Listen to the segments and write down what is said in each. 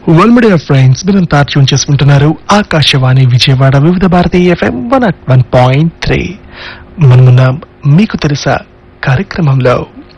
వెల్మడి friends మీరంతా tune చేసుకుంటున్నారు Akashvani Vijayawada Vividh Bharati FM one at one point three మనమున్నాం మీకు తెలుసా కార్యక్రమంలో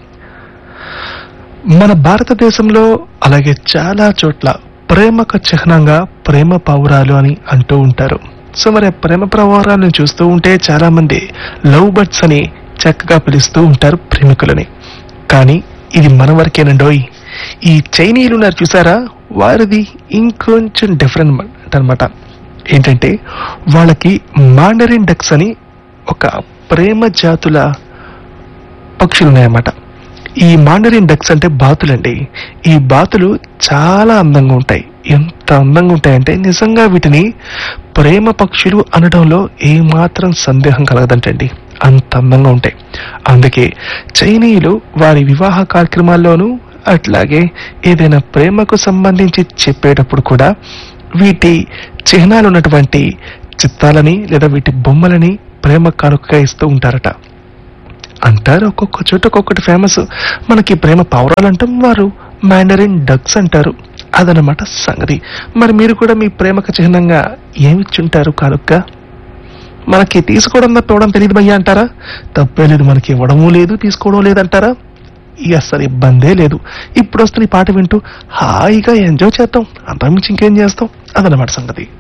మన భారతదేశంలో అలాగే చాలా చోట్ల ప్రేమకు చిహ్నంగా ప్రేమ పౌరాలు అని అంటూ ఉంటారు సో మరి ఆ ప్రేమ ప్రవారాలను చూస్తూ ఉంటే చాలా మంది లవ్ బర్డ్స్ అని చక్కగా పిలుస్తూ ఉంటారు ప్రేమికులని కానీ ఇది మన వరకేనండోయ్ ఈ చైనీయులు ఉన్నారు చూసారా వారిది ఇంకొంచెం డిఫరెంట్ అన్నమాట ఏంటంటే వాళ్ళకి మాండరిన్ డక్స్ అని ఒక ప్రేమ జాతుల పక్షులు ఉన్నాయన్నమాట ఈ మాండరిన్ డక్స్ అంటే బాతులండి ఈ బాతులు చాలా అందంగా ఉంటాయి ఎంత అందంగా ఉంటాయంటే నిజంగా వీటిని ప్రేమ పక్షులు అనడంలో ఏమాత్రం సందేహం కలగదంటండి అంత అందంగా ఉంటాయి అందుకే చైనీయులు వారి వివాహ కార్యక్రమాల్లోనూ అట్లాగే ఏదైనా ప్రేమకు సంబంధించి చెప్పేటప్పుడు కూడా వీటి చిహ్నాలు ఉన్నటువంటి చిత్తాలని లేదా వీటి బొమ్మలని ప్రేమ కానుకగా ఇస్తూ ఉంటారట అంటారు ఒక్కొక్క చోట ఒక్కొక్కటి ఫేమస్ మనకి ప్రేమ పౌరాలు అంటాం వారు మ్యాండరిన్ డగ్స్ అంటారు అదనమాట సంగతి మరి మీరు కూడా మీ ప్రేమకు చిహ్నంగా ఏమిచ్చుంటారు కానుక మనకి తీసుకోవడం తప్ప ఇవ్వడం తెలియదు భయ్య అంటారా తప్పే లేదు మనకి ఇవ్వడము లేదు తీసుకోవడం లేదంటారా ఇక అసలు ఇబ్బందే లేదు ఇప్పుడు వస్తున్న ఈ పాట వింటూ హాయిగా ఎంజాయ్ చేద్దాం అంతకుమించి ఇంకేం చేస్తాం అదనమాట సంగతి